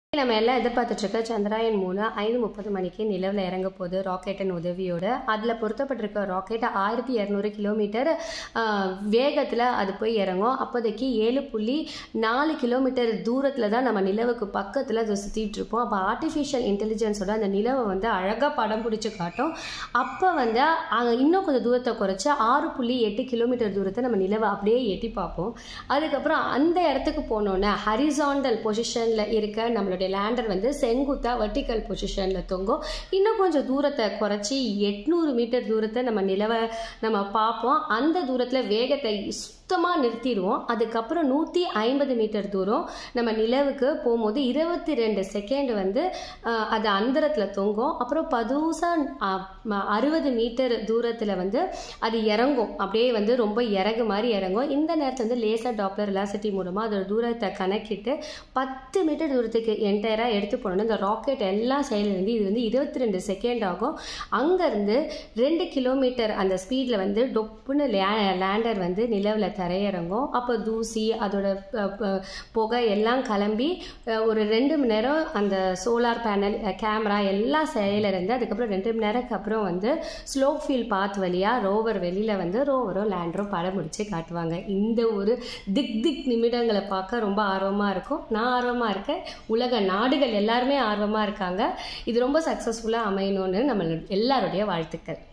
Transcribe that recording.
நம்ம எல்லாம் எதிர்பார்த்துட்டு இருக்க சந்திராயன் மூணு ஐந்து முப்பது மணிக்கு நிலவில் இறங்க போகுது ராக்கெட்டின் உதவியோட அதில் பொருத்தப்பட்டிருக்க ராக்கெட் ஆயிரத்தி இரநூறு கிலோமீட்டர் வேகத்தில் அது போய் இறங்கும் அப்போதைக்கு ஏழு புள்ளி நாலு கிலோமீட்டர் தூரத்தில் தான் நம்ம நிலவுக்கு பக்கத்தில் அதை சுற்றிட்டு இருப்போம் அப்போ ஆர்டிஃபிஷியல் இன்டெலிஜென்ஸோட அந்த நிலவை வந்து அழகாக படம் பிடிச்சி காட்டும் அப்போ வந்து அங்கே இன்னும் கொஞ்சம் தூரத்தை குறைச்சி ஆறு புள்ளி எட்டு கிலோமீட்டர் தூரத்தை நம்ம நிலவை அப்படியே எட்டி பார்ப்போம் அதுக்கப்புறம் அந்த இடத்துக்கு போனோன்னே ஹரிசாண்டல் பொசிஷனில் இருக்க நம்மளுடைய லேண்டர் வந்து செங்குத்தா வெர்டிக்கல் பொசிஷனில் தொங்கும் இன்னும் கொஞ்சம் தூரத்தை குறைச்சி எட்நூறு மீட்டர் தூரத்தை நம்ம நிலவை நம்ம பார்ப்போம் அந்த தூரத்தில் வேகத்தை சுத்தமாக நிறுத்திடுவோம் அதுக்கப்புறம் நூற்றி ஐம்பது மீட்டர் தூரம் நம்ம நிலவுக்கு போகும்போது இருபத்தி ரெண்டு செகண்ட் வந்து ஆஹ், அது அந்தரத்தில் தொங்கும் அப்புறம் பதுசாக அறுபது மீட்டர் தூரத்தில் வந்து அது இறங்கும் அப்படியே வந்து ரொம்ப இறகு மாதிரி இறங்கும் இந்த நேரத்தில் வந்து லேசர் டாப்ளர் வெலாசிட்டி மூலமாக அதோட தூரத்தை கணக்கிட்டு பத்து மீட்டர் தூரத்துக்கு என்டையராக எடுத்து போனோம்னா இந்த ராக்கெட் எல்லாம் செயலிருந்து இது வந்து இருபத்தி ரெண்டு செகண்ட் ஆகும் அங்கேருந்து ரெண்டு கிலோமீட்டர் அந்த ஸ்பீடில் வந்து டொப்புன்னு லேண்டர் வந்து நிலவில் தரையிறங்கும் அப்போ தூசி அதோட ப- ப- புகை எல்லாம் கிளம்பி அஹ், ஒரு ரெண்டு மணி நேரம் அந்த சோலார் பேனல் கேமரா எல்லாம் செயலிருந்து அதுக்கப்புறம் ரெண்டு மணி நேரத்துக்கு அப்புறம் வந்து ஸ்லோ ஃபீல் பாத் வழியாக ரோவர் வெளியில் வந்து ரோவரும் லேண்டரும் படம் முடிச்சு காட்டுவாங்க இந்த ஒரு திக் திக் நிமிடங்களை பார்க்க ரொம்ப ஆர்வமாக இருக்கும் நான் ஆர்வமாக இருக்கேன் உலக நாடுகள் எல்லாருமே ஆர்வமாக இருக்காங்க இது ரொம்ப சக்ஸஸ்ஃபுல்லாக அமையணும்னு நம்ம எல்லாருடைய வாழ்த்துக்கள்